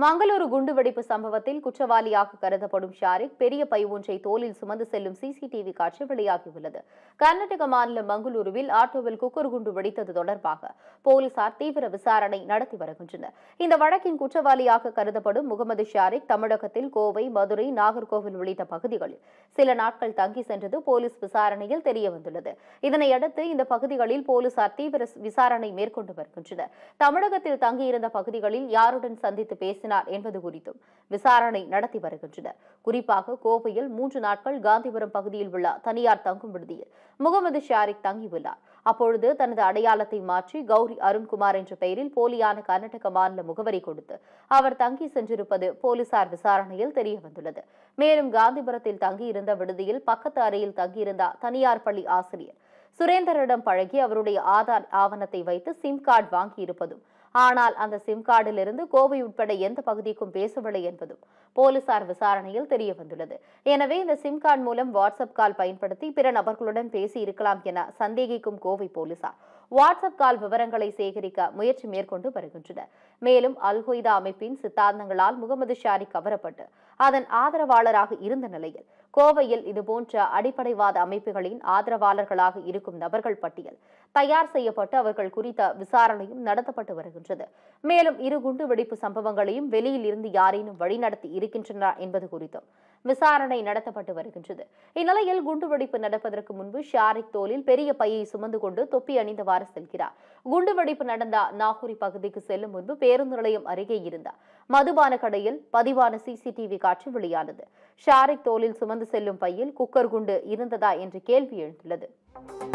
மங்களூரு குண்டுவெடிப்பு சம்பவத்தில் குற்றவாளியாக கருதப்படும் ஷாரிக் பெரிய பை ஒன்றை தோளில் சுமந்து செல்லும் சிசிடிவி காட்சி வெளியாகியுள்ளது கர்நாடக மாநிலம் மங்களூருவில் ஆட்டோவில் குக்கர் குண்டு வெடித்தது தொடர்பாக போலீசார் தீவிர விசாரணை நடத்தி வருகின்றனர் இந்த வழக்கின் குற்றவாளியாக கருதப்படும் முகமது ஷாரிக் தமிழகத்தில் கோவை மதுரை நாகர்கோவில் உள்ளிட்ட பகுதிகளில் சில நாட்கள் தங்கி சென்றது போலீஸ் விசாரணையில் தெரியவந்துள்ளது இதனையடுத்து இந்த பகுதிகளில் போலீசார் தீவிர விசாரணை மேற்கொண்டு வருகின்றனர் தமிழகத்தில் தங்கியிருந்த பகுதிகளில் யாருடன் சந்தித்து பேசினார் என்பது குறித்தும் விசாரணை நடத்தி வருகின்றனர் குறிப்பாக கோவையில் மூன்று நாட்கள் காந்திபுரம் பகுதியில் உள்ள தனியார் தங்கும் விடுதியில் முகமது ஷாரிக் தங்கியுள்ளார் அப்பொழுது தனது அடையாளத்தை மாற்றி கௌரி அருண்குமார் என்ற பெயரில் போலியான கர்நாடக மாநில முகவரி கொடுத்து அவர் தங்கி சென்றிருப்பது போலீசார் விசாரணையில் தெரியவந்துள்ளது மேலும் காந்திபுரத்தில் தங்கியிருந்த விடுதியில் பக்கத்து அறையில் தங்கியிருந்த தனியார் பள்ளி ஆசிரியர் சுரேந்தரிடம் பழகி அவருடைய ஆதார் ஆவணத்தை வைத்து சிம் கார்டு வாங்கியிருப்பதும் ஆனால் அந்த சிம் கார்டிலிருந்து கோவை உட்பட எந்த பகுதிக்கும் பேசவில்லை என்பதும் போலீசார் விசாரணையில் தெரிய வந்துள்ளது எனவே இந்த சிம் கார்டு மூலம் வாட்ஸ்அப் கால் பயன்படுத்தி பிற நபர்களுடன் பேசி இருக்கலாம் என சந்தேகிக்கும் கோவை போலீசார் வாட்ஸ்அப் கால் விவரங்களை சேகரிக்க முயற்சி மேற்கொண்டு வருகின்றனர் மேலும் அல்கொய்தா அமைப்பின் சித்தாந்தங்களால் முகமது ஷாரி கவரப்பட்டு அதன் ஆதரவாளராக இருந்த நிலையில் கோவையில் இதுபோன்ற அடிப்படைவாத அமைப்புகளின் ஆதரவாளர்களாக இருக்கும் நபர்கள் பட்டியல் தயார் செய்யப்பட்டு அவர்கள் குறித்த விசாரணையும் நடத்தப்பட்டு வருகின்றது மேலும் இரு குண்டு வெடிப்பு சம்பவங்களையும் வெளியில் இருந்து யாரேனும் வழிநடத்தி இருக்கின்றனர் என்பது குறித்தும் விசாரணை நடத்தப்பட்டு வருகின்றது இந்நிலையில் குண்டுவெடிப்பு நடப்பதற்கு முன்பு ஷாரிக் தோலில் பெரிய பையை சுமந்து கொண்டு தொப்பி அணிந்தவாறு செல்கிறார் குண்டுவெடிப்பு நடந்த நாகூரி பகுதிக்கு செல்லும் முன்பு பேருந்து நிலையம் அருகே இருந்த மதுபான கடையில் பதிவான சிசிடிவி காட்சி வெளியானது ஷாரிக் தோலில் சுமந்து செல்லும் பையில் குக்கர் குண்டு இருந்ததா என்ற கேள்வி எழுந்துள்ளது